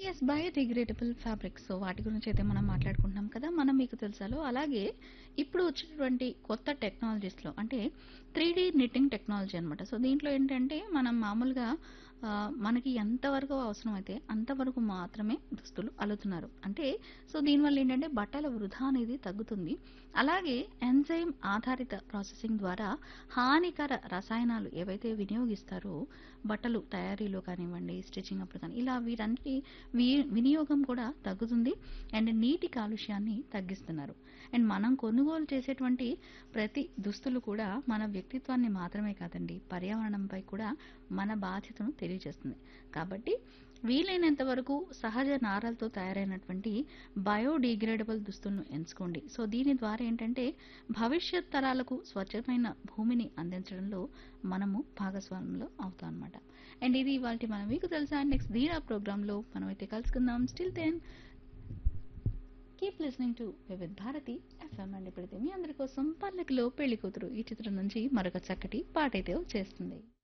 yes biodegradable fabric so వాటి గురించి అయితే మనం మాట్లాడుకుంటున్నాం కదా మనం మీకు తెలుసాలో అలాగే ఇప్పుడు వచ్చినటువంటి కొత్త టెక్నాలజీస్లో అంటే త్రీ డీ నిట్టింగ్ టెక్నాలజీ అనమాట సో దీంట్లో ఏంటంటే మనం మామూలుగా ఆ, మనకి ఎంతవరకు అవసరం అయితే అంతవరకు మాత్రమే దుస్తులు అల్లుతున్నారు అంటే సో దీనివల్ల ఏంటంటే బట్టల వృధా అనేది తగ్గుతుంది అలాగే ఎంజైమ్ ఆధారిత ప్రాసెసింగ్ ద్వారా హానికర రసాయనాలు ఏవైతే వినియోగిస్తారో బట్టలు తయారీలో కానివ్వండి స్టిచ్చింగ్ అప్పుడు కానీ ఇలా వీరన్నిటి వి- వినియోగం కూడా తగ్గుతుంది అండ్ నీటి కాలుష్యాన్ని తగ్గిస్తున్నారు అండ్ మనం కొనుగోలు చేసేటువంటి ప్రతి దుస్తులు కూడా మన వ్యక్తిత్వాన్ని మాత్రమే కాదండి పర్యావరణంపై కూడా మన బాధ్యతను తెలియజేస్తుంది కాబట్టి వీలైనంత వరకు సహజ నారలతో తయారైనటువంటి బయోడిగ్రేడబుల్ దుస్తులను ఎంచుకోండి సో దీని ద్వారా ఏంటంటే భవిష్యత్ తరాలకు స్వచ్ఛమైన భూమిని అందించడంలో మనము భాగస్వామ్యంలో అవుతాం అనమాట అండ్ ఇది ఇవాళ మనం మీకు తెలుసా నెక్స్ట్ ధీరా ప్రోగ్రాంలో మనం అయితే కలుసుకుందాం still then keep listening to Vividh Bharati FM and ఇప్పుడైతే మీ అందరి కోసం పల్లకిలో పెళ్లి కూతురు ఈ చిత్రం నుంచి మరొక చక్కటి పాట అయితే చేస్తుంది